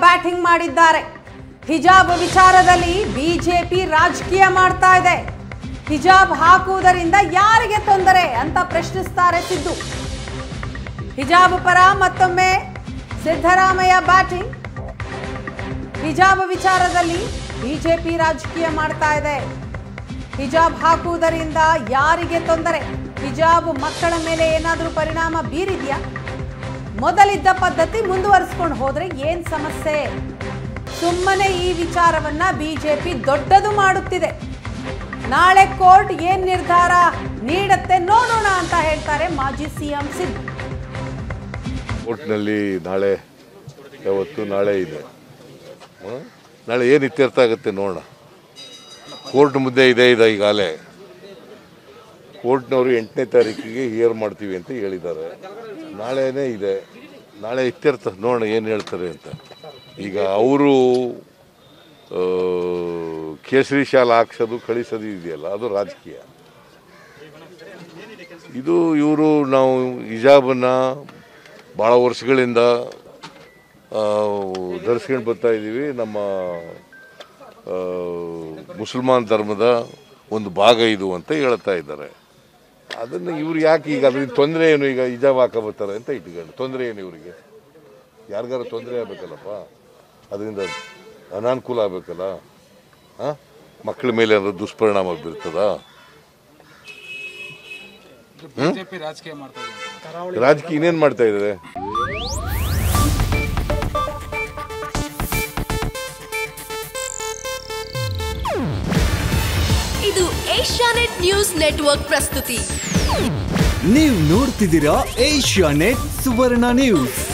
Batting ಮಾಡಿದ್ದಾರೆ ಹಿಜಾಬ್ ವಿಚಾರದಲ್ಲಿ ಬಿಜೆಪಿ ರಾಜಕೀಯ ಮಾಡ್ತಾ ಇದೆ ಹಿಜಾಬ್ ಹಾಕುವುದರಿಂದ ಯಾರಿಗೆ ತೊಂದರೆ ಅಂತ ಪ್ರಶ್ನಿಸ್ತಾರೆ ಸಿದ್ದು ಹಿಜಾಬ್ ಪರ ಮತ್ತೊಮ್ಮೆ ಸಿದ್ದರಾಮಯ್ಯ ಬ್ಯಾಟಿಂಗ್ ಹಿಜಾಬ್ ವಿಚಾರದಲ್ಲಿ ಬಿಜೆಪಿ ರಾಜಕೀಯ ಮಾಡ್ತಾ ಇದೆ ಹಿಜಾಬ್ ಹಾಕುವುದರಿಂದ ಯಾರಿಗೆ ತೊಂದರೆ ಹಿಜಾಬ್ ಮಕ್ಕಳ ಮೇಲೆ ಏನಾದರೂ ಪರಿಣಾಮ ಬೀರಿದ್ಯಾ ಮೊದಲಿದ್ದ ಪದ್ಧತಿ ಮುಂದುವರಿಸ್ಕೊಂಡು ಹೋದ್ರೆ ಏನ್ ಸಮಸ್ಯೆ ಸುಮ್ಮನೆ ಈ ವಿಚಾರವನ್ನ ಬಿಜೆಪಿ ದೊಡ್ಡದು ಮಾಡುತ್ತಿದೆ ನಾಳೆ ಕೋರ್ಟ್ ಏನ್ ನಿರ್ಧಾರ ನೀಡತ್ತೆ ನೋಡೋಣ ಅಂತ ಹೇಳ್ತಾರೆ ಮಾಜಿ ಸಿಎಂ ಸಿದ್ದು ಕೋರ್ಟ್ನಲ್ಲಿ ನಾಳೆ ಯಾವತ್ತು ನಾಳೆ ಇದೆ ಹ? ನಾಳೆ ಏನು ಇತ್ಯರ್ಥ ಆಗುತ್ತೆ ನೋಡೋಣ ಕೋರ್ಟ್ ಮುದ್ದೆ ಇದೆ ಇದೆ ಈಗಾಗಲೇ ಕೋರ್ಟ್ನವರು ಎಂಟನೇ ತಾರೀಕಿಗೆ ಹಿಯರ್ ಮಾಡ್ತೀವಿ ಅಂತ ಹೇಳಿದ್ದಾರೆ ನಾಳೆನೇ ಇದೆ ನಾಳೆ ಇತ್ಯರ್ಥ ನೋಡೋಣ ಏನು ಹೇಳ್ತಾರೆ ಅಂತ ಈಗ ಅವರು ಕೇಸರಿ ಶಾಲೆ ಹಾಕ್ಸೋದು ಕಳಿಸೋದು ಇದೆಯಲ್ಲ ಅದು ರಾಜಕೀಯ ಇದು ಇವರು ನಾವು ಹಿಜಾಬನ್ನು ಭಾಳ ವರ್ಷಗಳಿಂದ ಧರಿಸ್ಕೊಂಡು ಬರ್ತಾ ಇದ್ದೀವಿ ನಮ್ಮ ಆ, ಮುಸಲ್ಮಾನ್ ಧರ್ಮದ ಒಂದು ಭಾಗ ಇದು ಅಂತ ಹೇಳ್ತಾ ಇದ್ದಾರೆ ಅದನ್ನು ಇವ್ರು ಯಾಕೆ ಈಗ ಅದ್ರಿಂದ ತೊಂದರೆ ಏನು ಈಗ ಹಿಜಾಬ್ ಹಾಕ ಬರ್ತಾರೆ ಅಂತ ಇಟ್ಕೊಂಡು ತೊಂದರೆ ಏನು ಇವರಿಗೆ ಯಾರಿಗಾರ ತೊಂದರೆ ಆಗಬೇಕಲ್ಲಪ್ಪ ಅದರಿಂದ ಅನಾನುಕೂಲ ಆಗಬೇಕಲ್ಲ ಹಾಂ ಮಕ್ಕಳ ಮೇಲೆ ಏನಾದ್ರು ದುಷ್ಪರಿಣಾಮ ಬೀರ್ತದಾ ಬಿಜೆಪಿ ರಾಜಕೀಯ ಮಾಡ್ತಾ ಇದೆ ರಾಜಕೀಯ ಇನ್ನೇನು ಮಾಡ್ತಾ ಇದ್ದಾರೆ ಇದು ಏಷ್ಯಾನೆಟ್ ನ್ಯೂಸ್ ನೆಟ್ವರ್ಕ್ ಪ್ರಸ್ತುತಿ ನೀವು ನೋಡ್ತಿದ್ದೀರಾ ಏಷ್ಯಾ ನೆಟ್ ಸುವರ್ಣ ನ್ಯೂಸ್